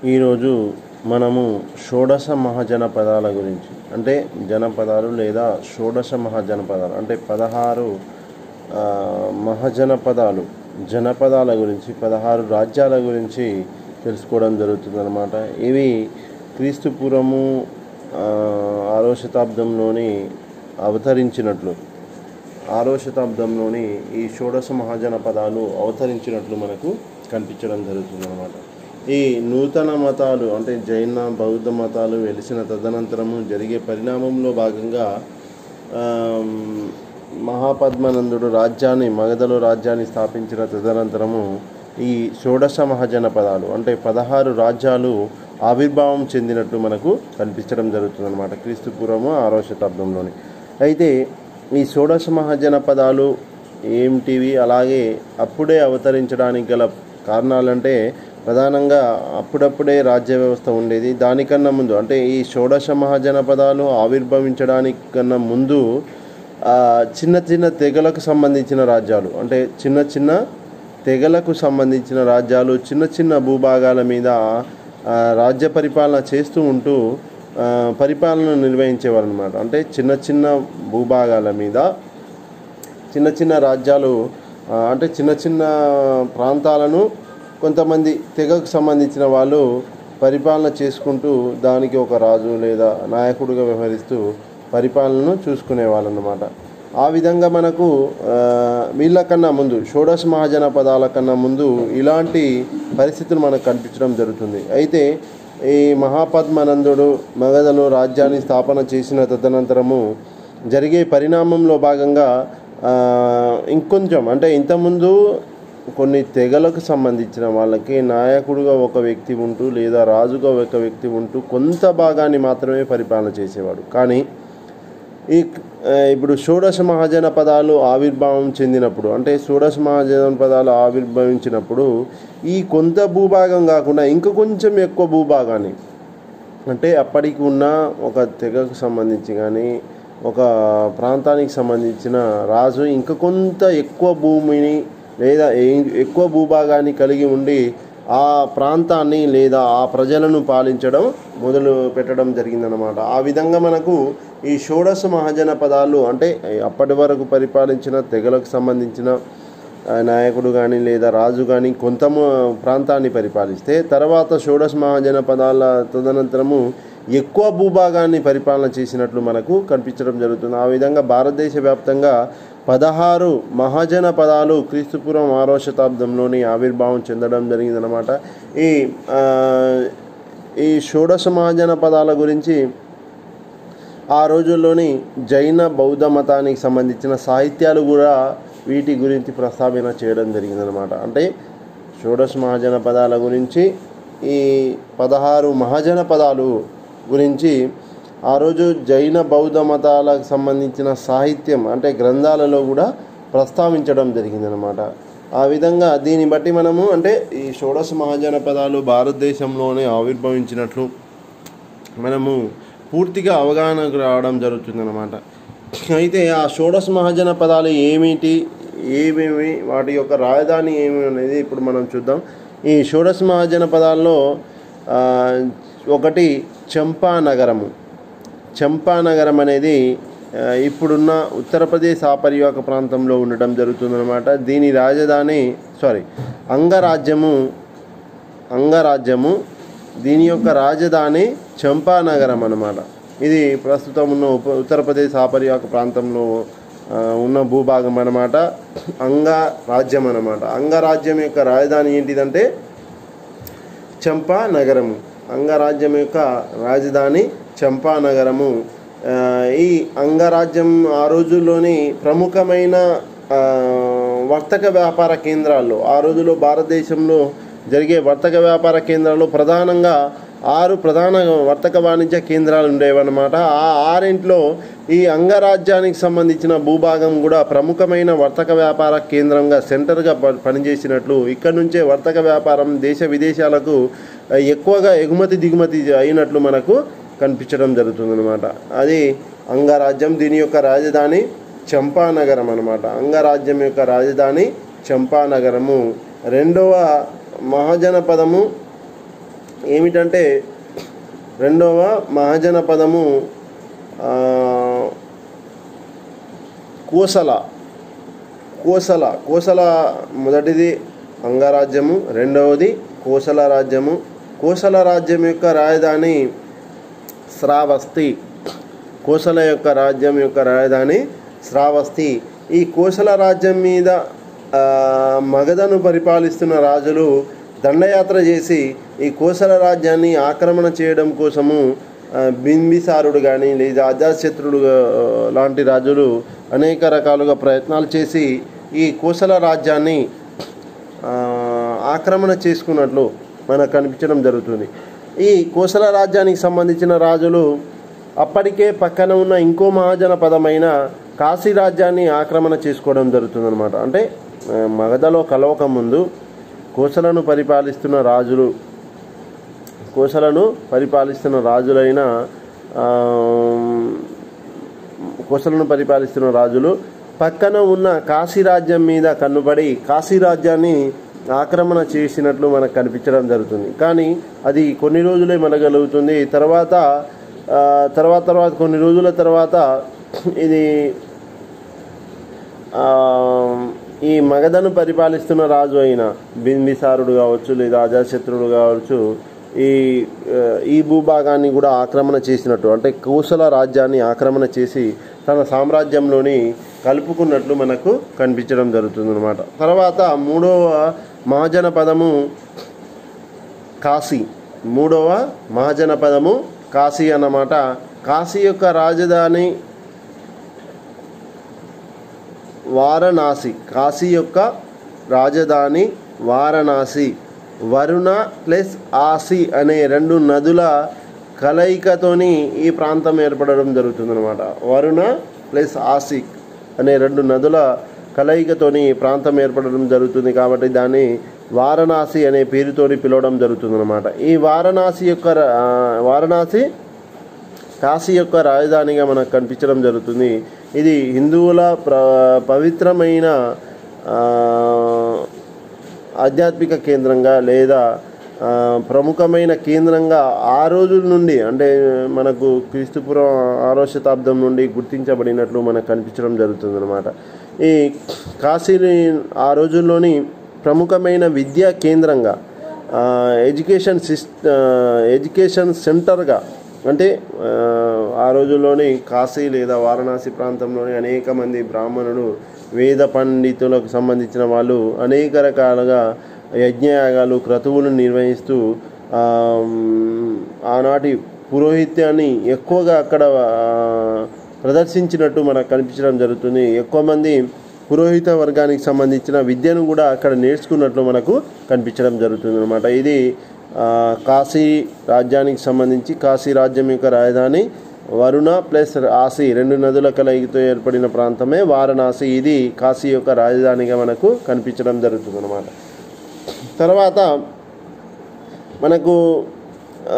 ఈరోజు మనము షోడశ మహాజనపదాల గురించి అంటే జనపదాలు లేదా షోడశ మహాజనపదాలు అంటే పదహారు ఆ, మహాజనపదాలు జనపదాల గురించి పదహారు రాజ్యాల గురించి తెలుసుకోవడం జరుగుతుందన్నమాట ఇవి క్రీస్తు పూర్వము ఆ, ఆరో శతాబ్దంలోని అవతరించినట్లు ఆరో శతాబ్దంలోని ఈ షోడశ మహాజనపదాలు అవతరించినట్లు మనకు కనిపించడం జరుగుతుంది అనమాట ఈ నూతన మతాలు అంటే జైన బౌద్ధ మతాలు వెలిసిన తదనంతరము జరిగే పరిణామంలో భాగంగా ఆమ్, మహాపద్మనందుడు రాజ్యాన్ని మగధలో రాజ్యాన్ని స్థాపించిన తదనంతరము ఈ షోడశ మహాజనపదాలు అంటే పదహారు రాజ్యాలు ఆవిర్భావం చెందినట్లు మనకు కనిపించడం జరుగుతుంది అనమాట క్రీస్తు పూర్వము ఆరో శతాబ్దంలోని అయితే ఈ షోడశ మహాజనపదాలు ఏమిటివి అలాగే అప్పుడే అవతరించడానికి గల కారణాలంటే ప్రధానంగా అప్పుడప్పుడే రాజ్య వ్యవస్థ ఉండేది దానికన్నా ముందు అంటే ఈ షోడశ మహాజనపదాలు ఆవిర్భవించడానికి కన్నా ముందు ఆ, చిన్న చిన్న తెగలకు సంబంధించిన రాజ్యాలు అంటే చిన్న చిన్న తెగలకు సంబంధించిన రాజ్యాలు చిన్న చిన్న భూభాగాల మీద ఆ, రాజ్య పరిపాలన చేస్తూ ఉంటూ ఆ, పరిపాలన నిర్వహించేవారు అనమాట అంటే చిన్న చిన్న భూభాగాల మీద చిన్న చిన్న రాజ్యాలు ఆ, అంటే చిన్న చిన్న ప్రాంతాలను కొంతమంది తెగకు సంబంధించిన వాళ్ళు పరిపాలన చేసుకుంటూ దానికి ఒక రాజు లేదా నాయకుడిగా వ్యవహరిస్తూ పరిపాలనను చూసుకునేవాళ్ళు అన్నమాట ఆ విధంగా మనకు ఆ, వీళ్ళకన్నా ముందు షోడశ మహాజనపదాల కన్నా ముందు ఇలాంటి పరిస్థితులు మనకు కనిపించడం జరుగుతుంది అయితే ఈ మహాపద్మనందుడు మగధలో రాజ్యాన్ని స్థాపన చేసిన తదనంతరము జరిగే పరిణామంలో భాగంగా ఆ, ఇంకొంచెం అంటే ఇంతకుముందు కొన్ని తెగలకు సంబంధించిన వాళ్ళకి నాయకుడుగా ఒక వ్యక్తి ఉంటూ లేదా రాజుగా ఒక వ్యక్తి ఉంటూ కొంత భాగాన్ని మాత్రమే పరిపాలన చేసేవాడు కానీ ఈ ఆ, ఇప్పుడు షోడశ మహాజన పదాలు ఆవిర్భావం చెందినప్పుడు అంటే షోడశ మహాజన పదాలు ఆవిర్భవించినప్పుడు ఈ కొంత భూభాగం కాకుండా ఇంకా కొంచెం ఎక్కువ భూభాగాన్ని అంటే అప్పటికి ఉన్న ఒక తెగకు సంబంధించి కానీ ఒక ప్రాంతానికి సంబంధించిన రాజు ఇంకా కొంత ఎక్కువ భూమిని లేదా ఏ- ఎక్కువ భూభాగాన్ని కలిగి ఉండి ఆ ప్రాంతాన్ని లేదా ఆ ప్రజలను పాలించడం మొదలు పెట్టడం జరిగిందనమాట ఆ విధంగా మనకు ఈ షోడశ మహాజన పదాలు అంటే అప్పటి వరకు పరిపాలించిన తెగలకు సంబంధించిన ఆ, నాయకుడు కానీ లేదా రాజు కానీ కొంత మ- ప్రాంతాన్ని పరిపాలిస్తే తర్వాత షోడశ మహాజన పదాల తదనంతరము ఎక్కువ భూభాగాన్ని పరిపాలన చేసినట్లు మనకు కనిపించడం జరుగుతుంది ఆ విధంగా భారతదేశ వ్యాప్తంగా పదహారు మహాజన పదాలు క్రీస్తుపూర్వం ఆరో శతాబ్దంలోని ఆవిర్భావం చెందడం జరిగిందనమాట ఈ ఆ, ఈ షోడశ మహాజన పదాల గురించి ఆ రోజుల్లోని జైన బౌద్ధ మతానికి సంబంధించిన సాహిత్యాలు కూడా వీటి గురించి ప్రస్తావన చేయడం జరిగిందనమాట అంటే షోడశ మహాజన పదాల గురించి ఈ పదహారు మహాజన పదాలు గురించి ఆ రోజు జైన బౌద్ధ మతాలకు సంబంధించిన సాహిత్యం అంటే గ్రంథాలలో కూడా ప్రస్తావించడం జరిగిందనమాట ఆ విధంగా దీన్ని బట్టి మనము అంటే ఈ షోడశ మహాజన పదాలు భారతదేశంలోనే ఆవిర్భవించినట్లు మనము పూర్తిగా అవగాహనకు రావడం జరుగుతుందన్నమాట అయితే ఆ షోడశ మహాజన పదాలు ఏమిటి ఏమేమి వాటి యొక్క రాజధాని ఏమి అనేది ఇప్పుడు మనం చూద్దాం ఈ షోడశ మహాజన పదాల్లో ఆ, ఒకటి చంపా నగరము చంపా నగరం అనేది ఆ, ఇప్పుడున్న ఉత్తరప్రదేశ్ ఆపరివాక ప్రాంతంలో ఉండటం జరుగుతుందన్నమాట దీని రాజధాని సారీ అంగరాజ్యము అంగరాజ్యము దీని యొక్క రాజధాని చంపానగరం అన్నమాట ఇది ప్రస్తుతం ఉన్న ఉప ఉత్తరప్రదేశ్ ఆపరివాక ప్రాంతంలో ఆ, ఉన్న భూభాగం అన్నమాట అంగ రాజ్యం అన్నమాట అంగరాజ్యం యొక్క రాజధాని ఏంటిదంటే చంపా నగరము అంగరాజ్యం యొక్క రాజధాని చంపా నగరము ఆ, ఈ అంగరాజ్యం ఆ రోజుల్లోని ప్రముఖమైన ఆ, వర్తక వ్యాపార కేంద్రాల్లో ఆ రోజుల్లో భారతదేశంలో జరిగే వర్తక వ్యాపార కేంద్రాల్లో ప్రధానంగా ఆరు ప్రధాన వర్తక వాణిజ్య కేంద్రాలు ఉండేవన్నమాట ఆ ఆరింట్లో ఈ అంగరాజ్యానికి సంబంధించిన భూభాగం కూడా ప్రముఖమైన వర్తక వ్యాపార కేంద్రంగా సెంటర్గా ప- పనిచేసినట్లు ఇక్కడ నుంచే వర్తక వ్యాపారం దేశ విదేశాలకు ఆ, ఎక్కువగా ఎగుమతి దిగుమతి అయినట్లు మనకు కనిపించడం జరుగుతుందన్నమాట అది అంగరాజ్యం దీని యొక్క రాజధాని చంపానగరం అన్నమాట అంగరాజ్యం యొక్క రాజధాని చంపానగరము రెండవ మహాజనపదము ఏమిటంటే రెండవ మహాజన పదము ఆ, కోసల కోసల కోసల మొదటిది అంగరాజ్యము రెండవది కోసల రాజ్యము కోసల రాజ్యం యొక్క రాజధాని శ్రావస్తి కోసల యొక్క రాజ్యం యొక్క రాజధాని శ్రావస్తి ఈ కోసల రాజ్యం మీద ఆ, మగధను పరిపాలిస్తున్న రాజులు దండయాత్ర చేసి ఈ కోసల రాజ్యాన్ని ఆక్రమణ చేయడం కోసము ఆ, బింబిసారుడు కానీ లేదా అజాశత్రుడు ఆ, లాంటి రాజులు అనేక రకాలుగా ప్రయత్నాలు చేసి ఈ కోసల రాజ్యాన్ని ఆ, ఆక్రమణ చేసుకున్నట్లు మనకు కనిపించడం జరుగుతుంది ఈ కోసల రాజ్యానికి సంబంధించిన రాజులు అప్పటికే పక్కన ఉన్న ఇంకో మహాజన పదమైన కాశీ రాజ్యాన్ని ఆక్రమణ చేసుకోవడం జరుగుతుందన్నమాట అంటే ఆ, మగధలో కలవక ముందు కోసలను పరిపాలిస్తున్న రాజులు కోసలను పరిపాలిస్తున్న రాజులైన ఆ, కోసలను పరిపాలిస్తున్న రాజులు పక్కన ఉన్న కాశీ రాజ్యం మీద కన్నుబడి కాశీ రాజ్యాన్ని ఆక్రమణ చేసినట్లు మనకు కనిపించడం జరుగుతుంది కానీ అది కొన్ని రోజులే మనగలుగుతుంది తర్వాత ఆ, తర్వాత తర్వాత కొన్ని రోజుల తర్వాత ఇది ఆ, ఈ మగధను పరిపాలిస్తున్న రాజు అయిన బింబిసారుడు కావచ్చు లేదా అజాశత్రుడు కావచ్చు ఈ ఆ, ఈ భూభాగాన్ని కూడా ఆక్రమణ చేసినట్టు అంటే కోసల రాజ్యాన్ని ఆక్రమణ చేసి తన సామ్రాజ్యంలోని కలుపుకున్నట్లు మనకు కనిపించడం జరుగుతుంది అనమాట తర్వాత మూడవ మహాజన పదము కాశీ మూడవ మహాజన పదము కాశీ అన్నమాట కాశీ యొక్క రాజధాని వారణాసి కాశీ యొక్క రాజధాని వారణాసి వరుణ ప్లస్ ఆసి అనే రెండు నదుల కలయికతోని ఈ ప్రాంతం ఏర్పడడం జరుగుతుందన్నమాట వరుణ ప్లస్ ఆసి అనే రెండు నదుల కలయికతోని ఈ ప్రాంతం ఏర్పడడం జరుగుతుంది కాబట్టి దాన్ని వారణాసి అనే పేరుతోని పిలవడం జరుగుతుందన్నమాట ఈ వారణాసి యొక్క ర- ఆ, వారణాసి కాశీ యొక్క రాజధానిగా మనకు కనిపించడం జరుగుతుంది ఇది హిందువుల ప్ర పవిత్రమైన ఆ, ఆధ్యాత్మిక కేంద్రంగా లేదా ఆ, ప్రముఖమైన కేంద్రంగా ఆ రోజుల నుండి అంటే మనకు క్రీస్తుపురం ఆరో శతాబ్దం నుండి గుర్తించబడినట్లు మనకు కనిపించడం జరుగుతుంది అనమాట ఈ కాశీని ఆ రోజుల్లోని ప్రముఖమైన విద్యా కేంద్రంగా ఆ, ఎడ్యుకేషన్ సిస్ ఆ, ఎడ్యుకేషన్ సెంటర్గా అంటే ఆ, ఆ రోజుల్లోని కాశీ లేదా వారణాసి ప్రాంతంలోని అనేక మంది బ్రాహ్మణులు వేద పండితులకు సంబంధించిన వాళ్ళు అనేక రకాలుగా యజ్ఞయాగాలు క్రతువులు నిర్వహిస్తూ ఆ, ఆనాటి పురోహిత్యాన్ని ఎక్కువగా అక్కడ ఆ, ప్రదర్శించినట్టు మనకు కనిపించడం జరుగుతుంది ఎక్కువ మంది పురోహిత వర్గానికి సంబంధించిన విద్యను కూడా అక్కడ నేర్చుకున్నట్లు మనకు కనిపించడం జరుగుతుంది అనమాట ఇది ఆ, కాశీ రాజ్యానికి సంబంధించి కాశీ రాజ్యం యొక్క రాజధాని వరుణ ప్లస్ ఆసి రెండు నదుల కలయికతో ఏర్పడిన ప్రాంతమే వారణాసి ఇది కాశీ యొక్క రాజధానిగా మనకు కనిపించడం జరుగుతుంది అనమాట తర్వాత మనకు ఆ,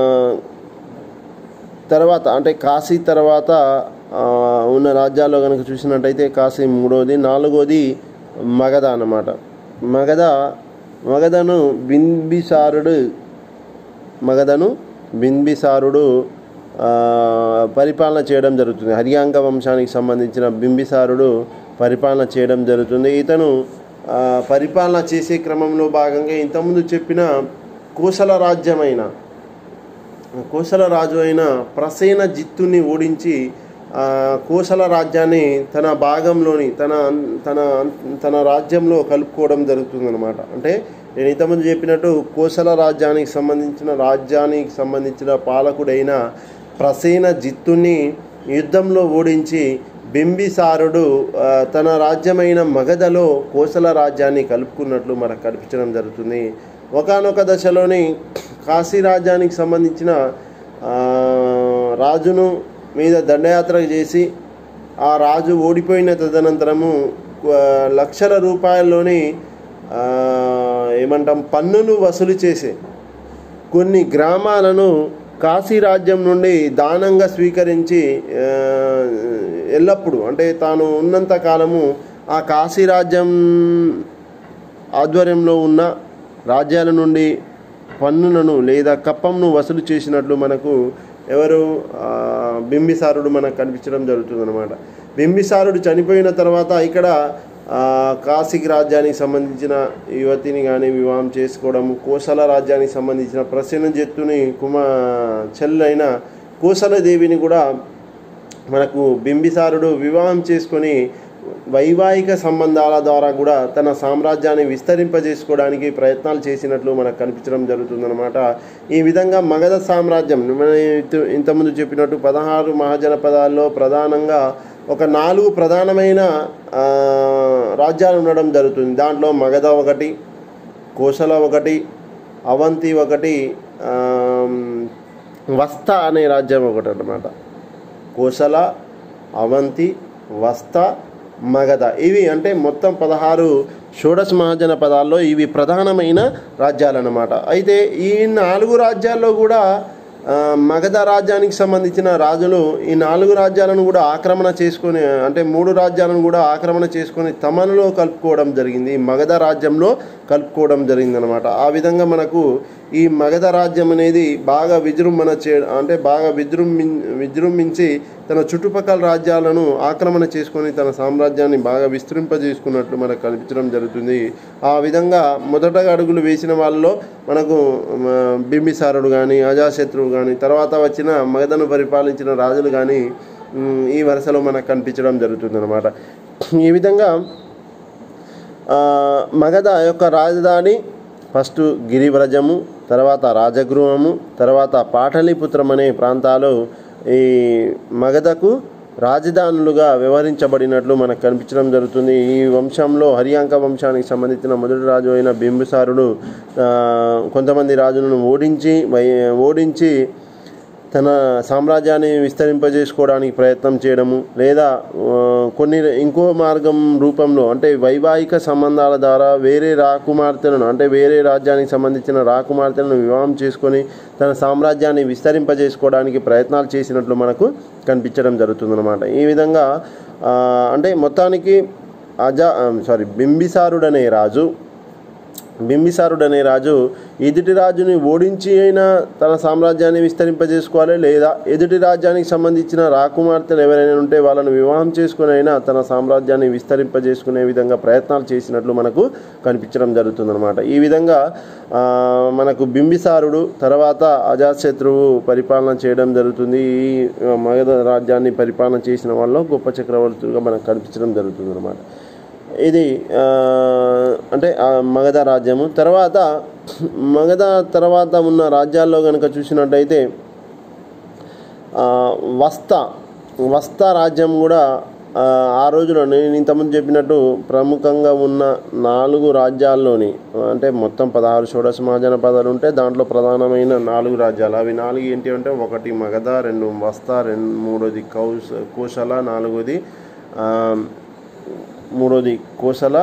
తర్వాత అంటే కాశీ తర్వాత ఆ, ఉన్న రాజ్యాల్లో కనుక చూసినట్టయితే కాశీ మూడోది నాలుగోది మగధ అన్నమాట మగధ మగధను బింబిసారుడు మగధను బింబిసారుడు ఆ, పరిపాలన చేయడం జరుగుతుంది హరియాంగ వంశానికి సంబంధించిన బింబిసారుడు పరిపాలన చేయడం జరుగుతుంది ఇతను ఆ, పరిపాలన చేసే క్రమంలో భాగంగా ఇంతకుముందు చెప్పిన కోసల రాజ్యమైన కోసల రాజు అయిన ప్రసేన జిత్తుని ఓడించి ఆ, కోసల రాజ్యాన్ని తన భాగంలోని తన తన తన రాజ్యంలో కలుపుకోవడం జరుగుతుందన్నమాట అంటే నేను ఇంతకుముందు చెప్పినట్టు కోసల రాజ్యానికి సంబంధించిన రాజ్యానికి సంబంధించిన పాలకుడైన ప్రసేన జిత్తుని యుద్ధంలో ఓడించి బింబిసారుడు ఆ, తన రాజ్యమైన మగధలో కోసల రాజ్యాన్ని కలుపుకున్నట్లు మనకు కనిపించడం జరుగుతుంది ఒకానొక దశలోని కాశీ రాజ్యానికి సంబంధించిన ఆ, రాజును మీద దండయాత్ర చేసి ఆ రాజు ఓడిపోయిన తదనంతరము ఆ, లక్షల రూపాయల్లోని ఆ, ఏమంటాం పన్నులు వసూలు చేసే కొన్ని గ్రామాలను కాశీ రాజ్యం నుండి దానంగా స్వీకరించి ఆ, ఎల్లప్పుడూ అంటే తాను ఉన్నంత కాలము ఆ కాశీ రాజ్యం ఆధ్వర్యంలో ఉన్న రాజ్యాల నుండి పన్నులను లేదా కప్పంను వసూలు చేసినట్లు మనకు ఎవరు ఆ, బింబిసారుడు మనకు కనిపించడం జరుగుతుందన్నమాట బింబిసారుడు చనిపోయిన తర్వాత ఇక్కడ ఆ, కాశీకి రాజ్యానికి సంబంధించిన యువతిని కానీ వివాహం చేసుకోవడం కోసల రాజ్యానికి సంబంధించిన ప్రసన్నజత్తుని కుమా చెల్లైన కోసలదేవిని కూడా మనకు బింబిసారుడు వివాహం చేసుకొని వైవాహిక సంబంధాల ద్వారా కూడా తన సామ్రాజ్యాన్ని విస్తరింపజేసుకోవడానికి ప్రయత్నాలు చేసినట్లు మనకు కనిపించడం జరుగుతుందన్నమాట ఈ విధంగా మగధ సామ్రాజ్యం మన ఇంత- ఇంతకుముందు చెప్పినట్టు పదహారు మహాజనపదాల్లో ప్రధానంగా ఒక నాలుగు ప్రధానమైన ఆ, రాజ్యాలు ఉండడం జరుగుతుంది దాంట్లో మగధ ఒకటి కోసల ఒకటి అవంతి ఒకటి ఆమ్, వస్త అనే రాజ్యం ఒకటి అన్నమాట కోసల అవంతి వస్త మగధ ఇవి అంటే మొత్తం పదహారు షోడశ మహాజన పదాల్లో ఇవి ప్రధానమైన రాజ్యాలన్నమాట అయితే ఈ నాలుగు రాజ్యాల్లో కూడా ఆ, మగధ రాజ్యానికి సంబంధించిన రాజులు ఈ నాలుగు రాజ్యాలను కూడా ఆక్రమణ చేసుకొని అంటే మూడు రాజ్యాలను కూడా ఆక్రమణ చేసుకొని తమలో కలుపుకోవడం జరిగింది ఈ మగధ రాజ్యంలో కలుపుకోవడం జరిగిందనమాట ఆ విధంగా మనకు ఈ మగధ రాజ్యం అనేది బాగా విజృంభణ చే అంటే బాగా విజృంభి విజృంభించి తన చుట్టుపక్కల రాజ్యాలను ఆక్రమణ చేసుకొని తన సామ్రాజ్యాన్ని బాగా విస్తరింపజేసుకున్నట్లు మనకు కనిపించడం జరుగుతుంది ఆ విధంగా మొదటగా అడుగులు వేసిన వాళ్ళలో మనకు మ, బింబిసారుడు కానీ అజాశత్రువు కానీ తర్వాత వచ్చిన మగధను పరిపాలించిన రాజులు కానీ ఉమ్, ఈ వరుసలో మనకు కనిపించడం జరుగుతుంది ఈ విధంగా ఆ, మగధ యొక్క రాజధాని ఫస్ట్ గిరివ్రజము తర్వాత రాజగృహము తర్వాత పాటలీపుత్రం అనే ప్రాంతాలు ఈ మగధకు రాజధానులుగా వ్యవహరించబడినట్లు మనకు కనిపించడం జరుగుతుంది ఈ వంశంలో హరియాంక వంశానికి సంబంధించిన మొదటి రాజు అయిన బింబిసారుడు ఆ, కొంతమంది రాజులను ఓడించి వై- ఓడించి తన సామ్రాజ్యాన్ని విస్తరింపజేసుకోవడానికి ప్రయత్నం చేయడము లేదా ఆ, కొన్ని ఇంకో మార్గం రూపంలో అంటే వైవాహిక సంబంధాల ద్వారా వేరే రాకుమార్తెలను అంటే వేరే రాజ్యానికి సంబంధించిన రాకుమార్తెలను వివాహం చేసుకొని తన సామ్రాజ్యాన్ని విస్తరింపజేసుకోవడానికి ప్రయత్నాలు చేసినట్లు మనకు కనిపించడం జరుగుతుందన్నమాట ఈ విధంగా ఆ, అంటే మొత్తానికి అజా సారీ బింబిసారుడనే రాజు బింబిసారుడు అనే రాజు ఎదుటి రాజుని ఓడించి అయినా తన సామ్రాజ్యాన్ని విస్తరింపజేసుకోవాలి లేదా ఎదుటి రాజ్యానికి సంబంధించిన రాకుమార్తెలు ఎవరైనా ఉంటే వాళ్ళను వివాహం చేసుకుని అయినా తన సామ్రాజ్యాన్ని విస్తరింపజేసుకునే విధంగా ప్రయత్నాలు చేసినట్లు మనకు కనిపించడం జరుగుతుందన్నమాట ఈ విధంగా ఆ, మనకు బింబిసారుడు తర్వాత అజాతశత్రువు పరిపాలన చేయడం జరుగుతుంది ఈ మగధ రాజ్యాన్ని పరిపాలన చేసిన వాళ్ళు గొప్ప చక్రవర్తులుగా మనకు కనిపించడం జరుగుతుంది ఇది ఆ, అంటే ఆ మగధ రాజ్యము తర్వాత మగధ తర్వాత ఉన్న రాజ్యాల్లో కనుక చూసినట్టయితే ఆ, వస్త వస్త రాజ్యం కూడా ఆ, ఆ రోజులో నేను ఇంతకుముందు చెప్పినట్టు ప్రముఖంగా ఉన్న నాలుగు రాజ్యాల్లోని అంటే మొత్తం పదహారు షోడశ మహాజన పదాలు ఉంటే దాంట్లో ప్రధానమైన నాలుగు రాజ్యాలు అవి నాలుగు ఏంటి అంటే ఒకటి మగధ రెండు వస్త రెండు మూడోది కౌశ కోశల నాలుగోది ఆ, మూడోది కోసల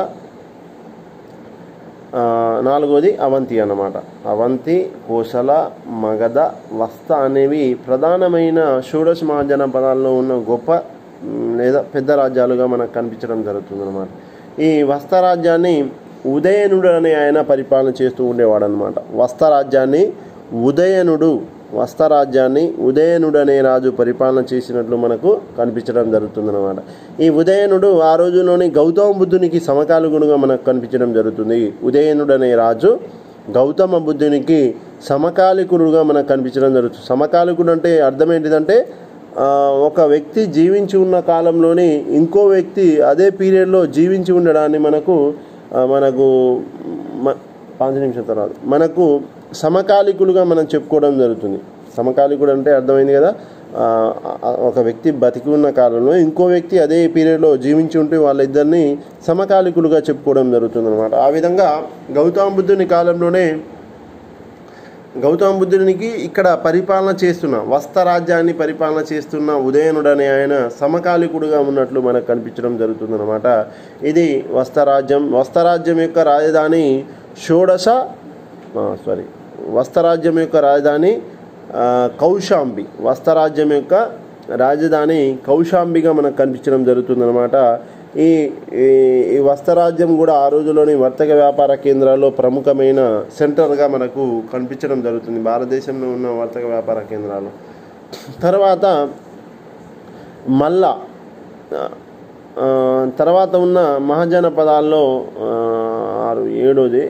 ఆ, నాలుగోది అవంతి అన్నమాట అవంతి కోసల మగధ వస్త అనేవి ప్రధానమైన షోడశ మహాజన పదాల్లో ఉన్న గొప్ప మ్, లేదా పెద్ద రాజ్యాలుగా మనకు కనిపించడం జరుగుతుంది ఈ వస్త రాజ్యాన్ని ఉదయనుడు అనే ఆయన పరిపాలన చేస్తూ ఉండేవాడు అనమాట వస్త రాజ్యాన్ని ఉదయనుడు వస్త రాజ్యాన్ని ఉదయనుడు అనే రాజు పరిపాలన చేసినట్లు మనకు కనిపించడం జరుగుతుందన్నమాట ఈ ఉదయనుడు ఆ రోజులోని గౌతమ బుద్ధునికి సమకాలీనుడుగా మనకు కనిపించడం జరుగుతుంది ఉదయనుడు అనే రాజు గౌతమ బుద్ధునికి సమకాలికుడుగా మనకు కనిపించడం జరుగుతుంది సమకాలికుడు అంటే అర్థం ఏంటిదంటే ఆ, ఒక వ్యక్తి జీవించి ఉన్న కాలంలోని ఇంకో వ్యక్తి అదే పీరియడ్లో జీవించి ఉండడాన్ని మనకు ఆ, మనకు మ- పాంచ నిమిషం తర్వాత మనకు సమకాలికులుగా మనం చెప్పుకోవడం జరుగుతుంది సమకాలికుడు అంటే అర్థమైంది కదా ఆ, ఆ, ఒక వ్యక్తి బతికి ఉన్న కాలంలో ఇంకో వ్యక్తి అదే పీరియడ్లో జీవించి ఉంటే వాళ్ళిద్దరిని సమకాలికులుగా చెప్పుకోవడం జరుగుతుంది అనమాట ఆ విధంగా గౌతమ బుద్ధుని కాలంలోనే గౌతమ బుద్ధునికి ఇక్కడ పరిపాలన చేస్తున్న వస్త రాజ్యాన్ని పరిపాలన చేస్తున్న ఉదయనుడు అనే ఆయన సమకాలికుడుగా ఉన్నట్లు మనకు కనిపించడం జరుగుతుందన్నమాట ఇది వస్తరాజ్యం వస్తరాజ్యం యొక్క రాజధాని షోడశ సారీ వస్తరాజ్యం యొక్క రాజధాని ఆ, కౌశాంబి వస్తరాజ్యం యొక్క రాజధాని కౌశాంబిగా మనకు కనిపించడం జరుగుతుందన్నమాట ఈ ఈ- ఈ వస్త్రరాజ్యం కూడా ఆ రోజుల్లోని వర్తక వ్యాపార కేంద్రాల్లో ప్రముఖమైన సెంటర్గా మనకు కనిపించడం జరుగుతుంది భారతదేశంలో ఉన్న వర్తక వ్యాపార కేంద్రాలు తర్వాత మల్ల ఆ, తర్వాత ఉన్న మహాజనపదాల్లో ఆ, ఆరు ఏడోది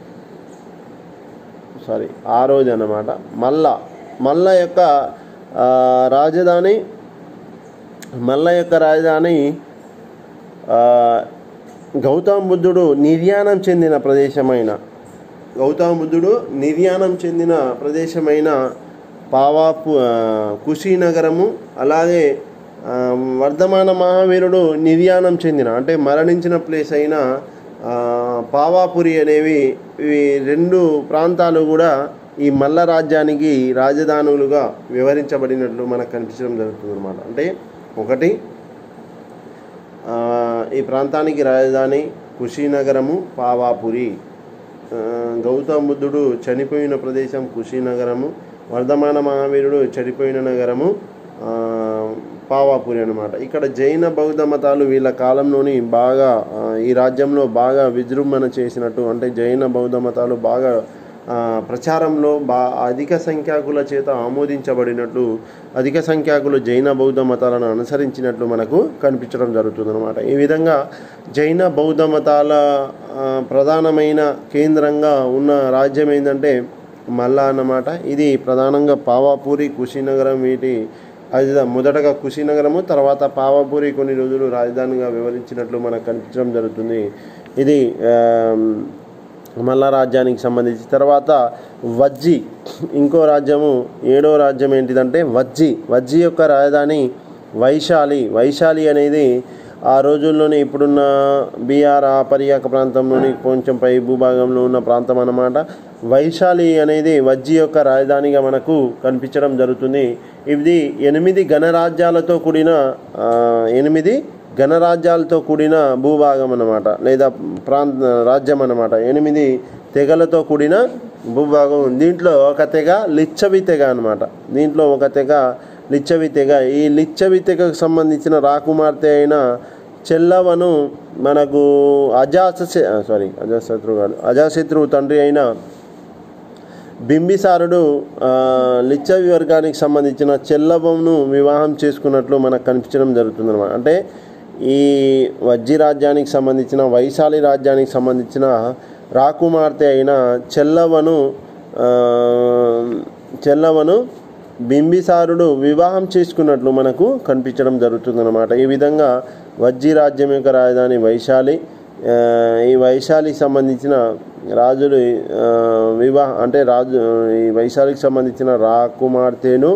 సారీ ఆరోది అన్నమాట మల్ల మల్ల యొక్క ఆ, రాజధాని మల్ల యొక్క రాజధాని ఆ, గౌతమ బుద్ధుడు నిర్యాణం చెందిన ప్రదేశమైన గౌతమ బుద్ధుడు నిర్యాణం చెందిన ప్రదేశమైన పావాపు ఆ, కుశీనగరము అలాగే ఆ, వర్ధమాన మహావీరుడు నిర్యాణం చెందిన అంటే మరణించిన ప్లేస్ అయిన ఆ, పావాపురి అనేవి ఇవి రెండు ప్రాంతాలు కూడా ఈ మల్ల రాజ్యానికి రాజధానులుగా వివరించబడినట్లు మనకు కనిపించడం జరుగుతుంది అనమాట అంటే ఒకటి ఆ, ఈ ప్రాంతానికి రాజధాని కుశీనగరము పావాపురి ఆ, గౌతమ బుద్ధుడు చనిపోయిన ప్రదేశం కుశీనగరము వర్ధమాన మహావీరుడు చనిపోయిన నగరము ఆ, పావాపురి అనమాట ఇక్కడ జైన బౌద్ధ మతాలు వీళ్ళ కాలంలోని బాగా ఆ, ఈ రాజ్యంలో బాగా విజృంభణ చేసినట్టు అంటే జైన బౌద్ధ మతాలు బాగా ఆ, ప్రచారంలో బా అధిక సంఖ్యాకుల చేత ఆమోదించబడినట్లు అధిక సంఖ్యాకులు జైన బౌద్ధ మతాలను అనుసరించినట్లు మనకు కనిపించడం జరుగుతుంది అనమాట ఈ విధంగా జైన బౌద్ధ మతాల ఆ, ప్రధానమైన కేంద్రంగా ఉన్న రాజ్యం ఏంటంటే మల్లా అన్నమాట ఇది ప్రధానంగా పావాపూరి కుశీనగరం వీటి అది మొదటగా కుశీనగరము తర్వాత పావాపూరి కొన్ని రోజులు రాజధానిగా వివరించినట్లు మనకు కనిపించడం జరుగుతుంది ఇది ఆమ్, మల్ల రాజ్యానికి సంబంధించి తర్వాత వజ్జి ఇంకో రాజ్యము ఏడో రాజ్యం ఏంటిదంటే వజ్జి వజ్జి యొక్క రాజధాని వైశాలి వైశాలి అనేది ఆ రోజుల్లోనే ఇప్పుడున్న బీహార్ ఆ పర్యాక ప్రాంతంలోని కొంచెం పై భూభాగంలో ఉన్న ప్రాంతం అన్నమాట వైశాలి అనేది వజ్జి యొక్క రాజధానిగా మనకు కనిపించడం జరుగుతుంది ఇది ఎనిమిది గణరాజ్యాలతో కూడిన ఆ, ఎనిమిది గణరాజ్యాలతో కూడిన భూభాగం అన్నమాట లేదా ప్రాంత రాజ్యం అన్నమాట ఎనిమిది తెగలతో కూడిన భూభాగం దీంట్లో ఒక తెగ లిచ్చవి తెగ అనమాట దీంట్లో ఒక తెగ లిచ్చవి తెగ ఈ లిచ్చవి తెగకు సంబంధించిన రాకుమార్తె అయిన చెల్లవను మనకు అజాస సారీ అజాశత్రు కాదు అజాశత్రువు తండ్రి అయిన బింబిసారుడు ఆ, లిచ్చవి వర్గానికి సంబంధించిన చెల్లవను వివాహం చేసుకున్నట్లు మనకు కనిపించడం జరుగుతుంది అనమాట అంటే ఈ వజ్జి రాజ్యానికి సంబంధించిన వైశాలి రాజ్యానికి సంబంధించిన రాకుమార్తె అయిన చెల్లవను ఆ, చెల్లవను బింబిసారుడు వివాహం చేసుకున్నట్లు మనకు కనిపించడం జరుగుతుందన్నమాట ఈ విధంగా వజ్జి రాజ్యం యొక్క రాజధాని వైశాలి ఆ, ఈ వైశాలికి సంబంధించిన రాజులు ఆ, వివాహ అంటే రాజు ఈ వైశాలికి సంబంధించిన రాకుమార్తెను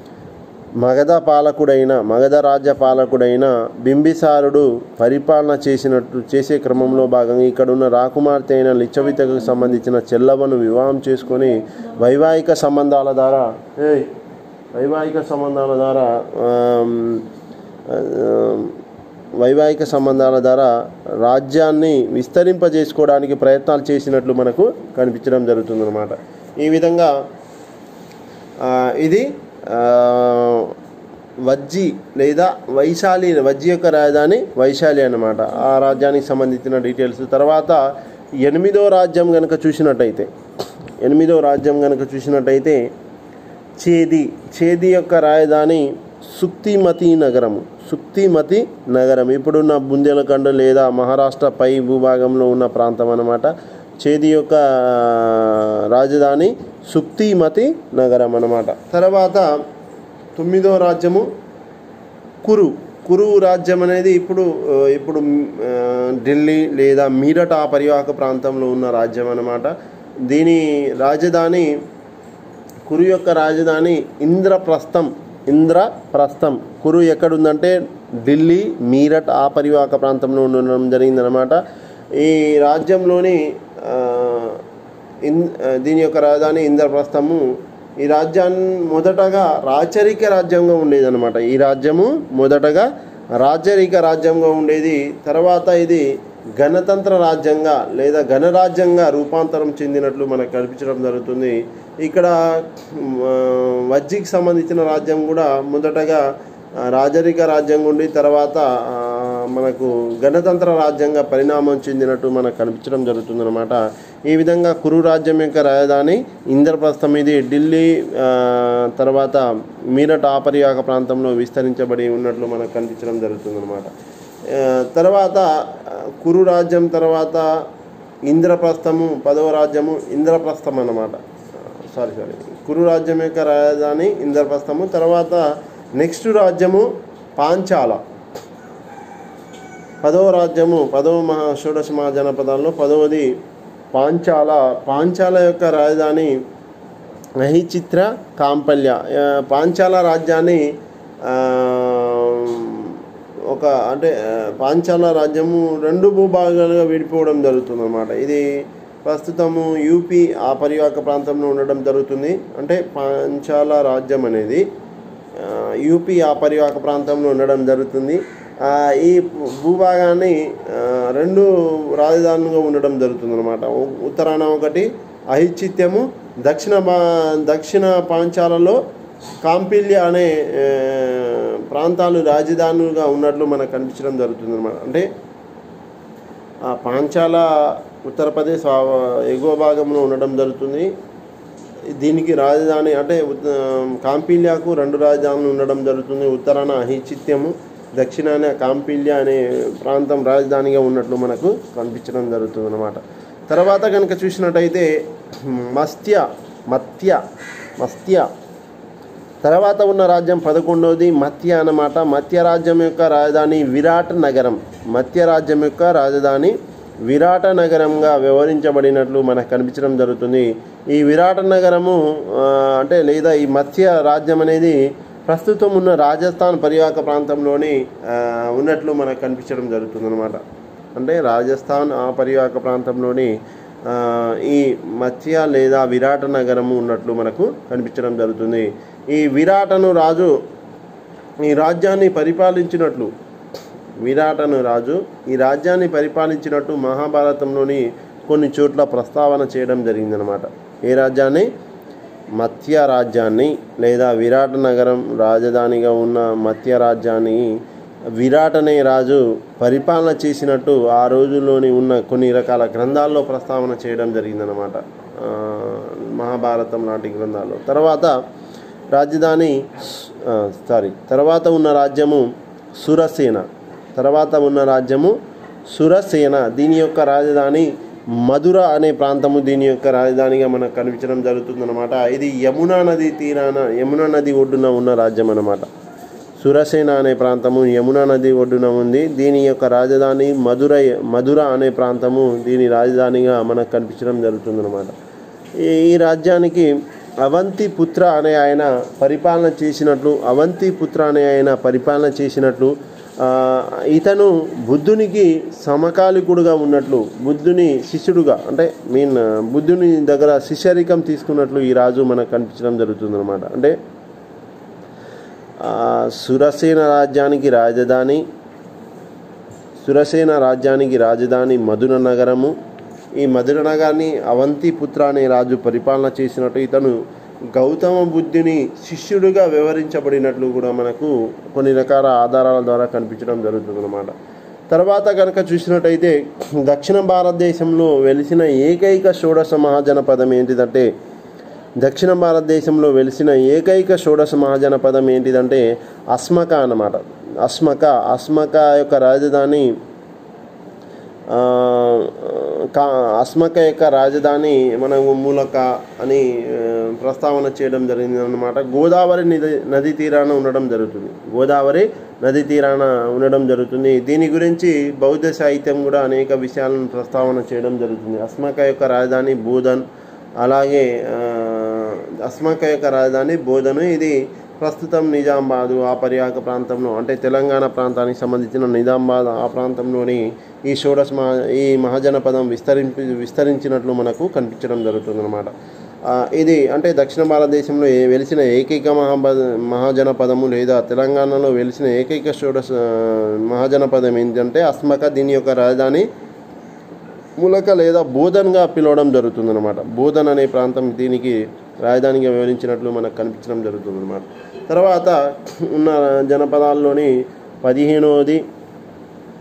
మగధ పాలకుడైన మగధ రాజ్య పాలకుడైన బింబిసారుడు పరిపాలన చేసినట్టు చేసే క్రమంలో భాగంగా ఇక్కడ ఉన్న రాకుమార్తె అయిన లిచ్చవితకు సంబంధించిన చెల్లవను వివాహం చేసుకొని వైవాహిక సంబంధాల ద్వారా ఏయ్, వైవాహిక సంబంధాల ద్వారా ఆమ్, ఆ, వైవాహిక సంబంధాల ద్వారా రాజ్యాన్ని విస్తరింపజేసుకోవడానికి ప్రయత్నాలు చేసినట్లు మనకు కనిపించడం జరుగుతుందన్నమాట ఈ విధంగా ఆ, ఇది ఆ, వజ్జి లేదా వైశాలి వజ్జి యొక్క రాజధాని వైశాలి అన్నమాట ఆ రాజ్యానికి సంబంధించిన డీటెయిల్స్ తర్వాత ఎనిమిదో రాజ్యం కనుక చూసినట్టయితే ఎనిమిదో రాజ్యం కనుక చూసినట్టయితే చేది చేది యొక్క రాజధాని సుక్తిమతి నగరము సుక్తిమతి నగరం ఇప్పుడున్న బుందేలఖండ్ లేదా మహారాష్ట్ర పై భూభాగంలో ఉన్న ప్రాంతం అన్నమాట చేది యొక్క రాజధాని సుక్తిమతి నగరం అన్నమాట తర్వాత తొమ్మిదో రాజ్యము కురు కురు రాజ్యం అనేది ఇప్పుడు ఆ, ఇప్పుడు ఆ, ఢిల్లీ లేదా మీరట్ ఆ పరివాహక ప్రాంతంలో ఉన్న రాజ్యం అన్నమాట దీని రాజధాని కురు యొక్క రాజధాని ఇంద్రప్రస్థం ఇంద్రప్రస్థం కురు ఎక్కడుందంటే ఢిల్లీ మీరట్ ఆ పరివాహక ప్రాంతంలో ఉండడం జరిగిందనమాట ఈ రాజ్యంలోని ఆ, ఇన్ ఆ, దీని యొక్క రాజధాని ఇంద్రప్రస్థము ఈ రాజ్యాన్ని మొదటగా రాచరిక రాజ్యంగా ఉండేదన్నమాట ఈ రాజ్యము మొదటగా రాచరిక రాజ్యంగా ఉండేది తర్వాత ఇది గణతంత్ర రాజ్యంగా లేదా గణరాజ్యంగా రూపాంతరం చెందినట్లు మనకు కనిపించడం జరుగుతుంది ఇక్కడ ఆ, వజ్జికి సంబంధించిన రాజ్యం కూడా మొదటగా ఆ, రాజరిక రాజ్యంగా ఉండి తర్వాత ఆ, మనకు గణతంత్ర రాజ్యంగా పరిణామం చెందినట్టు మనకు కనిపించడం జరుగుతుందన్నమాట ఈ విధంగా కురు రాజ్యం యొక్క రాజధాని ఇంద్రప్రస్థం ఇది ఢిల్లీ ఆ, తర్వాత మీరట్ ఆపరియాక ప్రాంతంలో విస్తరించబడి ఉన్నట్లు మనకు కనిపించడం జరుగుతుందన్నమాట ఆ, తర్వాత ఆ, కురు రాజ్యం తర్వాత ఇంద్రప్రస్థము పదవ రాజ్యము ఇంద్రప్రస్థం అన్నమాట సారీ సారీ కురు రాజ్యం యొక్క రాజధాని ఇంద్రప్రస్థము తర్వాత నెక్స్ట్ రాజ్యము పాంచాల పదవ రాజ్యము పదవ మహా షోడశ మహాజనపదాల్లో పదవది పాంచాల పాంచాల యొక్క రాజధాని నహిచిత్ర కాంపల్య ఆ, పాంచాల రాజ్యాన్ని ఆ, ఒక అంటే ఆ, పాంచాల రాజ్యము రెండు భూభాగాలుగా విడిపోవడం జరుగుతుంది అనమాట ఇది ప్రస్తుతము యూపీ ఆ పరివాహక ప్రాంతంలో ఉండడం జరుగుతుంది అంటే పాంచాల రాజ్యం అనేది ఆ, యూపీ ఆ పరివాహక ప్రాంతంలో ఉండడం జరుగుతుంది ఆ, ఈ భూభాగాన్ని ఆ, రెండు రాజధానులుగా ఉండడం జరుగుతుంది అనమాట ఉత్తరాన ఒకటి అహిచిత్యము దక్షిణ బా దక్షిణ పాంచాలలో కాంపిల్య అనే ఆ, ప్రాంతాలు రాజధానులుగా ఉన్నట్లు మనకు కనిపించడం జరుగుతుంది అనమాట అంటే ఆ పాంచాల ఉత్తరప్రదేశ్ ఆ ఎగువ భాగంలో ఉండడం జరుగుతుంది దీనికి రాజధాని అంటే ఉత్- కాంపిల్యాకు రెండు రాజధానులు ఉండడం జరుగుతుంది ఉత్తరాన అహిచిత్యము దక్షిణాన కాంపిల్య అనే ప్రాంతం రాజధానిగా ఉన్నట్లు మనకు కనిపించడం జరుగుతుంది అనమాట తర్వాత కనుక చూసినట్టయితే మత్స్య మత్య మత్స్య తర్వాత ఉన్న రాజ్యం పదకొండవది మత్య అన్నమాట మత్య రాజ్యం యొక్క రాజధాని విరాట్ నగరం మత్య రాజ్యం యొక్క రాజధాని విరాట నగరంగా వ్యవహరించబడినట్లు మనకు కనిపించడం జరుగుతుంది ఈ విరాట నగరము ఆ, అంటే లేదా ఈ మత్స్య రాజ్యం అనేది ప్రస్తుతం ఉన్న రాజస్థాన్ పరివాహక ప్రాంతంలోని ఆ, ఉన్నట్లు మనకు కనిపించడం జరుగుతుంది అనమాట అంటే రాజస్థాన్ ఆ పరివాహక ప్రాంతంలోని ఆ, ఈ మత్స్య లేదా విరాట నగరము ఉన్నట్లు మనకు కనిపించడం జరుగుతుంది ఈ విరాటను రాజు ఈ రాజ్యాన్ని పరిపాలించినట్లు విరాటను రాజు ఈ రాజ్యాన్ని పరిపాలించినట్టు మహాభారతంలోని కొన్ని చోట్ల ప్రస్తావన చేయడం జరిగిందనమాట ఏ రాజ్యాన్ని మత్స్య రాజ్యాన్ని లేదా విరాట నగరం రాజధానిగా ఉన్న మత్స్య రాజ్యాన్ని విరాట్ అనే రాజు పరిపాలన చేసినట్టు ఆ రోజుల్లోని ఉన్న కొన్ని రకాల గ్రంథాల్లో ప్రస్తావన చేయడం జరిగిందనమాట ఆ, మహాభారతం లాంటి గ్రంథాల్లో తర్వాత రాజధాని ఆ, సారీ తర్వాత ఉన్న రాజ్యము సురసేన తర్వాత ఉన్న రాజ్యము సురసేన దీని యొక్క రాజధాని మధుర అనే ప్రాంతము దీని యొక్క రాజధానిగా మనకు కనిపించడం జరుగుతుందన్నమాట ఇది యమునా నది తీరాన యమునా నది ఒడ్డున ఉన్న రాజ్యం అన్నమాట సురసేన అనే ప్రాంతము యమునా నది ఒడ్డున ఉంది దీని యొక్క రాజధాని మధుర మధుర అనే ప్రాంతము దీని రాజధానిగా మనకు కనిపించడం జరుగుతుందన్నమాట ఈ ఈ రాజ్యానికి అవంతి పుత్ర అనే ఆయన పరిపాలన చేసినట్లు అవంతి పుత్ర అనే ఆయన పరిపాలన చేసినట్లు ఆ, ఇతను బుద్ధునికి సమకాలికుడుగా ఉన్నట్లు బుద్ధుని శిష్యుడుగా అంటే మీన్ బుద్ధుని దగ్గర శిష్యరికం తీసుకున్నట్లు ఈ రాజు మనకు కనిపించడం జరుగుతుందన్నమాట అంటే ఆ, సురసేన రాజ్యానికి రాజధాని సురసేన రాజ్యానికి రాజధాని మధుర నగరము ఈ మధుర నగరాన్ని అవంతిపుత్ర అనే రాజు పరిపాలన చేసినట్టు ఇతను గౌతమ బుద్ధుని శిష్యుడిగా వ్యవహరించబడినట్లు కూడా మనకు కొన్ని రకాల ఆధారాల ద్వారా కనిపించడం జరుగుతుందన్నమాట తర్వాత కనుక చూసినట్టయితే దక్షిణ భారతదేశంలో వెలిసిన ఏకైక షోడశ మహాజనపదం ఏంటిదంటే దక్షిణ భారతదేశంలో వెలిసిన ఏకైక షోడశ మహాజనపదం ఏంటిదంటే అస్మక అన్నమాట అస్మక అస్మక యొక్క రాజధాని ఆ, కా అస్మక యొక్క రాజధాని మనము మూలక అని ఆ, ప్రస్తావన చేయడం జరిగింది అన్నమాట గోదావరి నది నది తీరాన ఉండడం జరుగుతుంది గోదావరి నది తీరాన ఉండడం జరుగుతుంది దీని గురించి బౌద్ధ సాహిత్యం కూడా అనేక విషయాలను ప్రస్తావన చేయడం జరుగుతుంది అస్మక యొక్క రాజధాని బోధన్ అలాగే ఆ, అస్మక యొక్క రాజధాని బోధను ఇది ప్రస్తుతం నిజామాబాదు ఆ పరివాహక ప్రాంతంలో అంటే తెలంగాణ ప్రాంతానికి సంబంధించిన నిజామాబాద్ ఆ ప్రాంతంలోని ఈ షోడశ మహా ఈ మహాజనపదం విస్తరించి విస్తరించినట్లు మనకు కనిపించడం జరుగుతుందన్నమాట ఆ, ఇది అంటే దక్షిణ భారతదేశంలో ఏ- వెలిసిన ఏకైక మహాబ మహాజనపదము లేదా తెలంగాణలో వెలిసిన ఏకైక షోడశ మహాజనపదం ఏంటంటే అస్మక దీని యొక్క రాజధాని మూలక లేదా బోధన్గా పిలవడం జరుగుతుందన్నమాట బోధన్ అనే ప్రాంతం దీనికి రాజధానిగా వివరించినట్లు మనకు కనిపించడం జరుగుతుందన్నమాట తర్వాత ఉన్న జనపదాల్లోని పదిహేనవది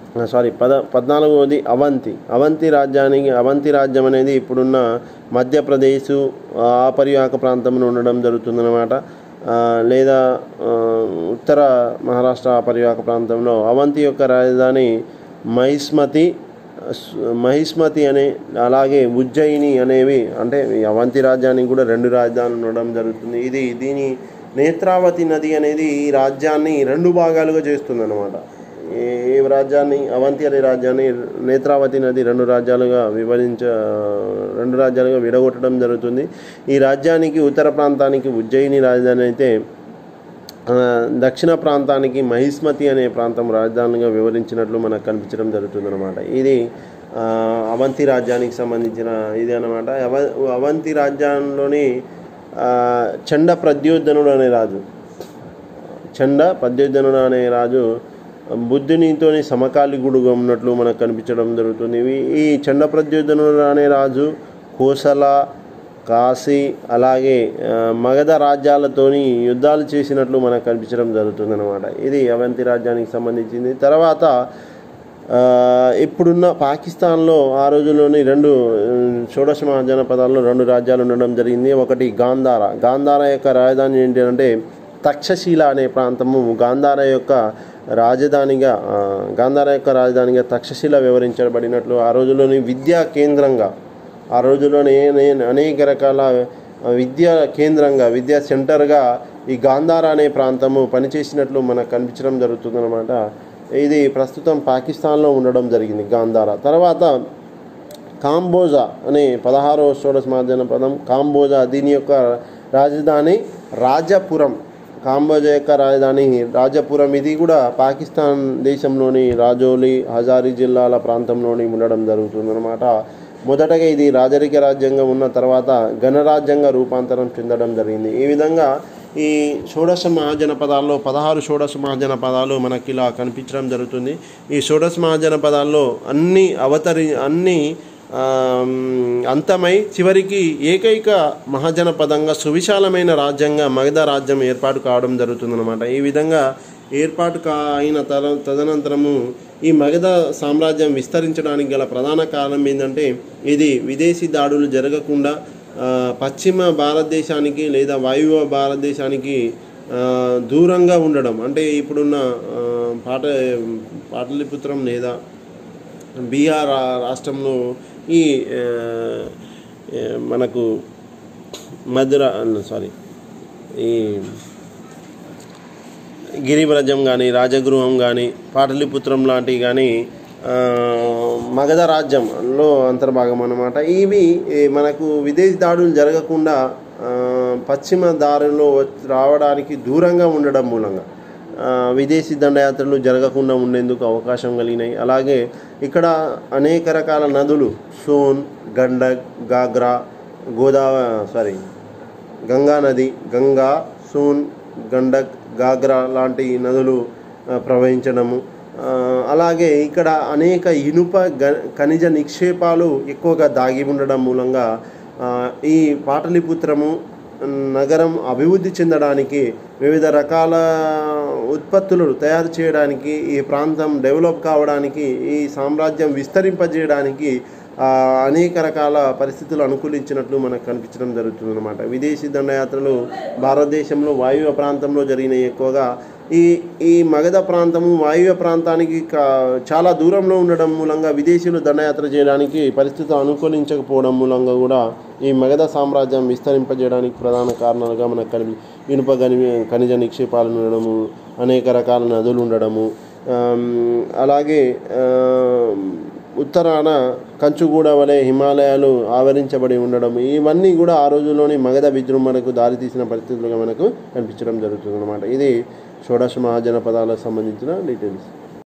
సారీ పద పద్నాలుగవది అవంతి అవంతి రాజ్యానికి అవంతి రాజ్యం అనేది ఇప్పుడున్న మధ్యప్రదేశ్ ఆ పరివాహక ప్రాంతంలో ఉండడం జరుగుతుందన్నమాట ఆ, లేదా ఆ, ఉత్తర మహారాష్ట్ర ఆ పరివాహక ప్రాంతంలో అవంతి యొక్క రాజధాని మహిస్మతి స్- మహిస్మతి అనే అలాగే ఉజ్జయిని అనేవి అంటే ఈ అవంతి రాజ్యానికి కూడా రెండు రాజధానులు ఉండడం జరుగుతుంది ఇది దీని నేత్రావతి నది అనేది ఈ రాజ్యాన్ని రెండు భాగాలుగా చేస్తుంది అనమాట ఈ రాజ్యాన్ని అవంతి అనే రాజ్యాన్ని నేత్రావతి నది రెండు రాజ్యాలుగా విభజించ రెండు రాజ్యాలుగా విడగొట్టడం జరుగుతుంది ఈ రాజ్యానికి ఉత్తర ప్రాంతానికి ఉజ్జయిని రాజధాని అయితే ఆ, దక్షిణ ప్రాంతానికి మహిస్మతి అనే ప్రాంతం రాజధానిగా వివరించినట్లు మనకు కనిపించడం జరుగుతుందన్నమాట ఇది ఆ, అవంతి రాజ్యానికి సంబంధించిన ఇది అనమాట అవ అవంతి రాజ్యంలోని ఆ, చండ ప్రద్యోధనుడు అనే రాజు చండ ప్రద్యోధనుడు అనే రాజు బుద్ధునితోని సమకాలికుడుగా ఉన్నట్లు మనకు కనిపించడం జరుగుతుంది ఇవి- ఈ చండ ప్రద్యోధనుడు అనే రాజు కోసల కాశీ అలాగే ఆ, మగధ రాజ్యాలతోని యుద్ధాలు చేసినట్లు మనకు కనిపించడం జరుగుతుంది అనమాట ఇది అవంతి రాజ్యానికి సంబంధించింది తర్వాత ఆ, ఇప్పుడున్న పాకిస్తాన్లో ఆ రోజుల్లోని రెండు ఉమ్, షోడశ మహాజనపదాల్లో రెండు రాజ్యాలు ఉండడం జరిగింది ఒకటి గాంధార గాంధార యొక్క రాజధాని ఏంటి అంటే తక్షశీల అనే ప్రాంతము గాంధార యొక్క రాజధానిగా ఆ, గాంధార యొక్క రాజధానిగా తక్షశిల వివరించబడినట్లు ఆ రోజుల్లోని విద్యా కేంద్రంగా ఆ రోజుల్లోనే నే- అనేక రకాల విద్యా కేంద్రంగా విద్యా సెంటర్గా ఈ గాంధార అనే ప్రాంతము పనిచేసినట్లు మనకు కనిపించడం జరుగుతుందన్నమాట ఇది ప్రస్తుతం పాకిస్తాన్లో ఉండడం జరిగింది గాంధార తర్వాత కాంబోజా అనే పదహారవ షోడశ మార్జన పదం కాంబోజా దీని యొక్క రాజధాని రాజపురం కాంబోజా యొక్క రాజధాని రాజపురం ఇది కూడా పాకిస్తాన్ దేశంలోని రాజౌలి హజారీ జిల్లాల ప్రాంతంలోని ఉండడం జరుగుతుందన్నమాట మొదటగా ఇది రాజరిక రాజ్యంగా ఉన్న తర్వాత గణరాజ్యంగా రూపాంతరం చెందడం జరిగింది ఈ విధంగా ఈ షోడశ మహాజనపదాల్లో పదహారు షోడశ మహాజనపదాలు మనకి ఇలా కనిపించడం జరుగుతుంది ఈ షోడశ మహాజనపదాల్లో అన్ని అవతరి అన్ని ఆమ్, అంతమై చివరికి ఏకైక మహాజనపదంగా సువిశాలమైన రాజ్యంగా మగధ రాజ్యం ఏర్పాటు కావడం జరుగుతుందన్నమాట ఈ విధంగా ఏర్పాటు కా అయిన తర తదనంతరము ఈ మగధ సామ్రాజ్యం విస్తరించడానికి గల ప్రధాన కారణం ఏంటంటే ఇది విదేశీ దాడులు జరగకుండా ఆ, పశ్చిమ భారతదేశానికి లేదా వాయువ్య భారతదేశానికి ఆ, దూరంగా ఉండడం అంటే ఇప్పుడున్న ఆ, పాట పాటలిపుత్రం లేదా బీహార్ రా- రాష్ట్రంలో ఈ ఆ, ఆ, మనకు మధుర సారీ ఈ గిరివ్రజం కానీ రాజగృహం కానీ పాటలిపుత్రం లాంటివి కానీ ఆ, మగధ రాజ్యంలో అంతర్భాగం అన్నమాట ఇవి ఈ మనకు విదేశీ దాడులు జరగకుండా ఆ, పశ్చిమ దారిలో వచ్చి- రావడానికి దూరంగా ఉండడం మూలంగా ఆ, విదేశీ దండయాత్రలు జరగకుండా ఉండేందుకు అవకాశం కలిగినాయి అలాగే ఇక్కడ అనేక రకాల నదులు సోన్ గండక్ గాగ్రా గోదావరి సారీ గంగా నది గంగా సూన్ గండక్ గాగ్రా లాంటి నదులు ఆ, ప్రవహించడము ఆ, అలాగే ఇక్కడ అనేక ఇనుప గ- ఖనిజ నిక్షేపాలు ఎక్కువగా దాగి ఉండడం మూలంగా ఆ, ఈ పాటలిపుత్రము నగరం అభివృద్ధి చెందడానికి వివిధ రకాల ఉత్పత్తులు తయారు చేయడానికి ఈ ప్రాంతం డెవలప్ కావడానికి ఈ సామ్రాజ్యం విస్తరింపజేయడానికి ఆ, అనేక రకాల పరిస్థితులు అనుకూలించినట్లు మనకు కనిపించడం జరుగుతుంది అనమాట విదేశీ దండయాత్రలు భారతదేశంలో వాయువ్య ప్రాంతంలో జరిగినాయి ఎక్కువగా ఈ ఈ మగధ ప్రాంతము వాయువ్య ప్రాంతానికి కా- చాలా దూరంలో ఉండడం మూలంగా విదేశీయులు దండయాత్ర చేయడానికి పరిస్థితులు అనుకూలించకపోవడం మూలంగా కూడా ఈ మగధ సామ్రాజ్యం విస్తరింపజేయడానికి ప్రధాన కారణాలుగా మనకు కనిపి ఇనుప గని ఖనిజ నిక్షేపాలు ఉండడము అనేక రకాల నదులు ఉండడము ఆమ్, అలాగే ఆమ్, ఉత్తరాన కంచుగూడ వలె హిమాలయాలు ఆవరించబడి ఉండడం ఇవన్నీ కూడా ఆ రోజుల్లోని మగధ విజృంభణకు దారితీసిన పరిస్థితులుగా మనకు కనిపించడం జరుగుతుంది అనమాట ఇది షోడశ మహాజనపదాలకు సంబంధించిన డీటెయిల్స్